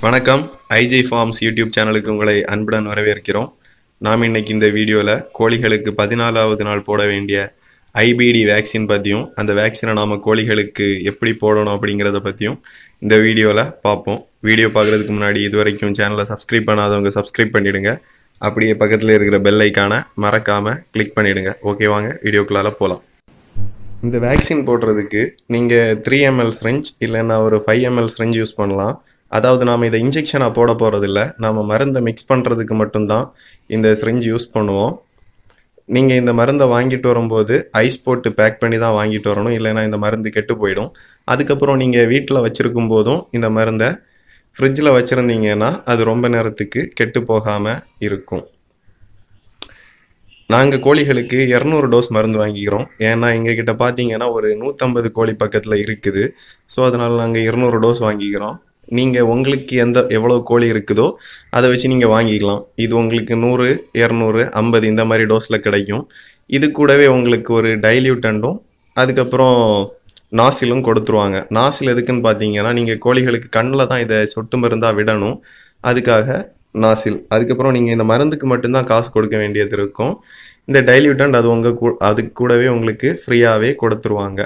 வணக்கம் IG forms YouTube சேனலுக்கு உங்களை அன்புடன் வரவேற்கிறோம் நாம் இன்னைக்கு இந்த வீடியோவில் கோழிகளுக்கு பதினாலாவது நாள் போட வேண்டிய ஐபிடி வேக்சின் பற்றியும் அந்த வேக்சினை நாம் கோழிகளுக்கு எப்படி போடணும் அப்படிங்கிறத பற்றியும் இந்த வீடியோவில் பார்ப்போம் வீடியோ பார்க்குறதுக்கு முன்னாடி இது வரைக்கும் சேனலை சப்ஸ்கிரைப் பண்ணாதவங்க சப்ஸ்கிரைப் பண்ணிடுங்க அப்படியே பக்கத்தில் இருக்கிற பெல் ஐக்கானை மறக்காமல் கிளிக் பண்ணிடுங்க ஓகே வாங்க வீடியோக்குள்ளால போகலாம் இந்த வேக்சின் போடுறதுக்கு நீங்கள் த்ரீ எம்எல் ஸ்ரெஞ்ச் இல்லைன்னா ஒரு ஃபைவ் எம்எல் ஸ்ரெஞ்ச் யூஸ் பண்ணலாம் அதாவது நாம் இதை இன்ஜெக்ஷனாக போட போகிறதில்ல நாம் மருந்தை மிக்ஸ் பண்ணுறதுக்கு மட்டும்தான் இந்த ஸ்ரெஞ்ச் யூஸ் பண்ணுவோம் நீங்கள் இந்த மருந்தை வாங்கிட்டு வரும்போது ஐஸ் போட்டு பேக் பண்ணி தான் வாங்கிட்டு வரணும் இல்லைன்னா இந்த மருந்து கெட்டு போயிடும் அதுக்கப்புறம் நீங்கள் வீட்டில் வச்சுருக்கும் போதும் இந்த மருந்தை ஃப்ரிட்ஜில் வச்சுருந்தீங்கன்னா அது ரொம்ப நேரத்துக்கு கெட்டு போகாமல் இருக்கும் நாங்கள் கோழிகளுக்கு இரநூறு டோஸ் மருந்து வாங்கிக்கிறோம் ஏன்னா எங்ககிட்ட பார்த்தீங்கன்னா ஒரு நூற்றம்பது கோழி பக்கத்தில் இருக்குது ஸோ அதனால் நாங்கள் இருநூறு டோஸ் வாங்கிக்கிறோம் நீங்கள் உங்களுக்கு எந்த எவ்வளோ கோழி இருக்குதோ அதை வச்சு நீங்கள் வாங்கிக்கலாம் இது உங்களுக்கு நூறு இரநூறு ஐம்பது இந்த மாதிரி டோஸில் கிடைக்கும் இது கூடவே உங்களுக்கு ஒரு டைல்யூட்டண்டும் அதுக்கப்புறம் நாசிலும் கொடுத்துருவாங்க நாசில் எதுக்குன்னு பார்த்தீங்கன்னா நீங்கள் கோழிகளுக்கு கண்ணில் தான் இதை சொட்டு மருந்தாக விடணும் அதுக்காக நாசில் அதுக்கப்புறம் நீங்கள் இந்த மருந்துக்கு மட்டும்தான் காசு கொடுக்க வேண்டியது இருக்கும் இந்த டைல்யூட்டன்ட் அது உங்கள் கூ அதுக்கு கூடவே உங்களுக்கு ஃப்ரீயாகவே கொடுத்துருவாங்க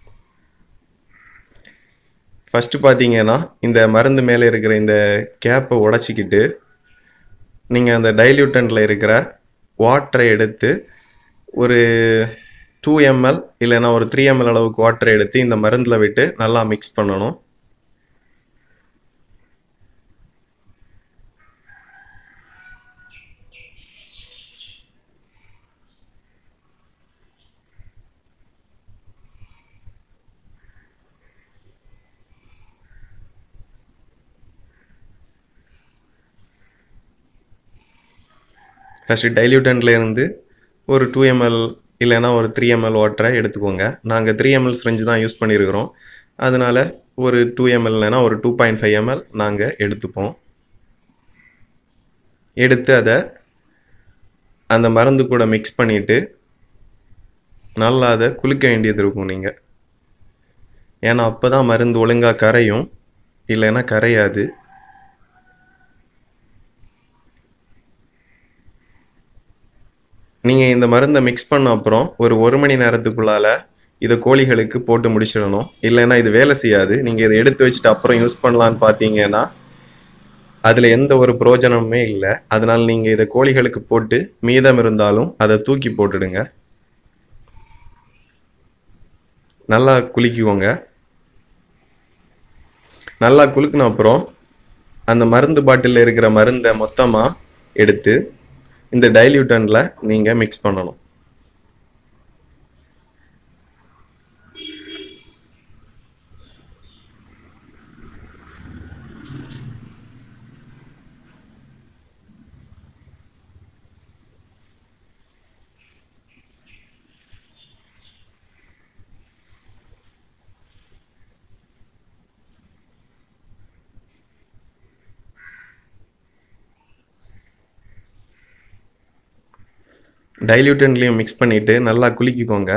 ஃபஸ்ட்டு பார்த்தீங்கன்னா இந்த மருந்து மேலே இருக்கிற இந்த கேப்பை உடச்சிக்கிட்டு நீங்கள் அந்த டைல்யூட்டன்ட்டில் இருக்கிற வாட்டரை எடுத்து ஒரு டூ எம்எல் இல்லைன்னா ஒரு த்ரீ எம்எல் அளவுக்கு வாட்டரை எடுத்து இந்த மருந்தில் விட்டு நல்லா மிக்ஸ் பண்ணணும் ஃபஸ்ட்டு டைல்யூட்டன்ட்ல இருந்து ஒரு டூ எம்எல் இல்லைன்னா ஒரு த்ரீ எம்எல் வாட்டரை எடுத்துக்கோங்க நாங்கள் த்ரீ எம்எல் ஸ்ரெஞ்சு தான் யூஸ் பண்ணியிருக்கிறோம் அதனால் ஒரு டூ எம்எல் இல்லைன்னா ஒரு டூ பாயிண்ட் ஃபைவ் எம்எல் நாங்கள் எடுத்துப்போம் எடுத்து அதை அந்த மருந்து கூட மிக்ஸ் பண்ணிவிட்டு நல்லா அதை குளிக்க வேண்டியது இருக்கும் நீங்கள் ஏன்னா அப்போ தான் மருந்து ஒழுங்காக கரையும் இல்லைன்னா கரையாது நீங்கள் இந்த மருந்தை மிக்ஸ் பண்ண அப்புறம் ஒரு ஒரு மணி நேரத்துக்குள்ளால இதை கோழிகளுக்கு போட்டு முடிச்சிடணும் இல்லைன்னா இது வேலை செய்யாது நீங்கள் இதை எடுத்து வச்சுட்டு அப்புறம் யூஸ் பண்ணலான்னு பார்த்தீங்கன்னா அதில் எந்த ஒரு பிரயோஜனமுமே இல்லை அதனால் நீங்கள் இதை கோழிகளுக்கு போட்டு மீதம் இருந்தாலும் அதை தூக்கி போட்டுடுங்க நல்லா குளிக்குவோங்க நல்லா குலுக்கின அப்புறம் அந்த மருந்து பாட்டிலில் இருக்கிற மருந்தை மொத்தமாக எடுத்து இந்த டைல்யூட்டனில் நீங்கள் மிக்ஸ் பண்ணணும் டைல்யூட்டன்லேயும் மிக்ஸ் பண்ணிவிட்டு நல்லா குலுக்கிக்கோங்க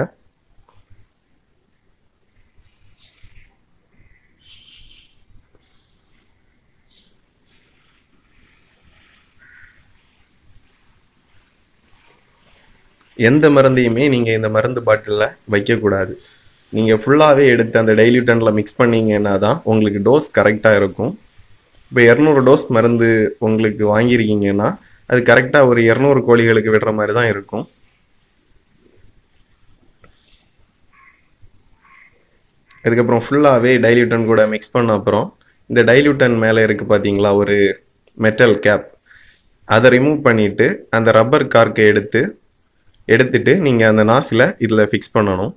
எந்த மருந்தையுமே நீங்கள் இந்த மருந்து பாட்டிலில் வைக்கக்கூடாது நீங்கள் ஃபுல்லாகவே எடுத்து அந்த டைல்யூட்டனில் மிக்ஸ் பண்ணீங்கன்னா தான் உங்களுக்கு டோஸ் கரெக்டாக இருக்கும் இப்போ இரநூறு டோஸ் மருந்து உங்களுக்கு வாங்கியிருக்கீங்கன்னா அது கரெக்டாக ஒரு இரநூறு கோழிகளுக்கு விடுற மாதிரி தான் இருக்கும் அதுக்கப்புறம் ஃபுல்லாகவே டைல்யூட்டன் கூட மிக்ஸ் பண்ண அப்புறம் இந்த டைல்யூட்டன் மேலே இருக்குது பார்த்தீங்களா ஒரு மெட்டல் கேப் அதை ரிமூவ் பண்ணிவிட்டு அந்த ரப்பர் கார்க்கை எடுத்து எடுத்துட்டு நீங்கள் அந்த நாசில் இதில் ஃபிக்ஸ் பண்ணணும்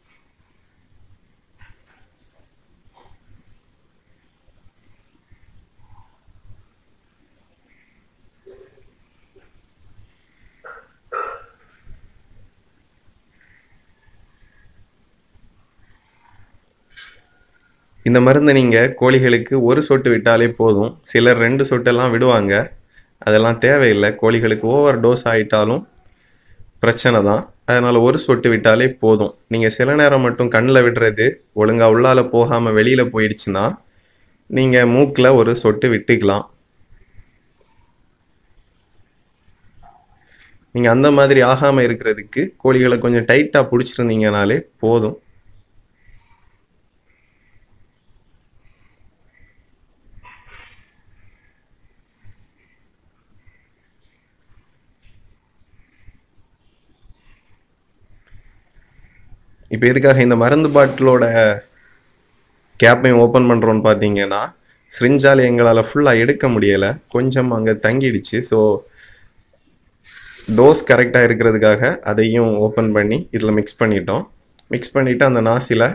இந்த மருந்தை நீங்கள் கோழிகளுக்கு ஒரு சொட்டு விட்டாலே போதும் சிலர் ரெண்டு சொட்டெல்லாம் விடுவாங்க அதெல்லாம் தேவையில்லை கோழிகளுக்கு ஓவர் டோஸ் ஆகிட்டாலும் பிரச்சனை தான் அதனால் ஒரு சொட்டு விட்டாலே போதும் நீங்கள் சில நேரம் மட்டும் கண்ணில் விடுறது ஒழுங்காக உள்ளால போகாமல் வெளியில் போயிடுச்சுன்னா நீங்கள் மூக்கில் ஒரு சொட்டு விட்டுக்கலாம் நீங்கள் அந்த மாதிரி ஆகாமல் இருக்கிறதுக்கு கோழிகளை கொஞ்சம் டைட்டாக பிடிச்சிருந்தீங்கனாலே போதும் இப்போ எதுக்காக இந்த மருந்து பாட்டிலோட கேப்பையும் ஓப்பன் பண்ணுறோன்னு பார்த்தீங்கன்னா சிரிஞ்சால் எங்களால் ஃபுல்லாக எடுக்க முடியலை கொஞ்சம் அங்கே தங்கிடுச்சு ஸோ டோஸ் கரெக்டாக இருக்கிறதுக்காக அதையும் ஓப்பன் பண்ணி இதில் மிக்ஸ் பண்ணிட்டோம் மிக்ஸ் பண்ணிவிட்டு அந்த நாசியில்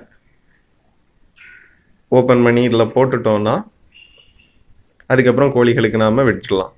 ஓப்பன் பண்ணி இதில் போட்டுட்டோம்னா அதுக்கப்புறம் கோழிகளுக்கு நாம் விட்டுடலாம்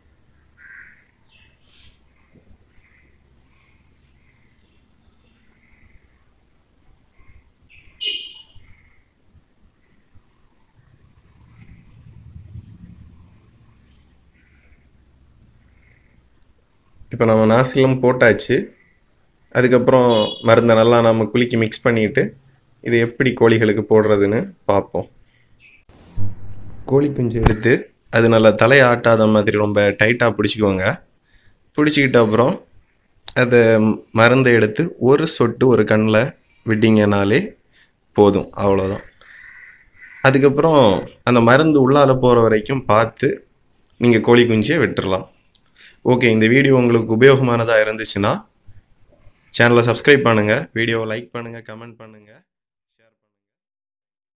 இப்போ நம்ம நாசிலும் போட்டாச்சு அதுக்கப்புறம் மருந்தை நல்லா நம்ம குலுக்கி மிக்ஸ் பண்ணிட்டு இது எப்படி கோழிகளுக்கு போடுறதுன்னு பார்ப்போம் கோழி குஞ்சு எடுத்து அது நல்லா தலையை ஆட்டாத மாதிரி ரொம்ப டைட்டாக பிடிச்சிக்கோங்க பிடிச்சிக்கிட்ட அப்புறம் அதை மருந்தை எடுத்து ஒரு சொட்டு ஒரு கண்ணில் விட்டீங்கனாலே போதும் அவ்வளோதான் அதுக்கப்புறம் அந்த மருந்து உள்ளால போகிற வரைக்கும் பார்த்து நீங்கள் கோழி குஞ்சியை விட்டுறலாம் ஓகே இந்த வீடியோ உங்களுக்கு உபயோகமானதாக இருந்துச்சுன்னா சேனலை சப்ஸ்கிரைப் பண்ணுங்கள் வீடியோவை லைக் பண்ணுங்கள் கமெண்ட் பண்ணுங்கள்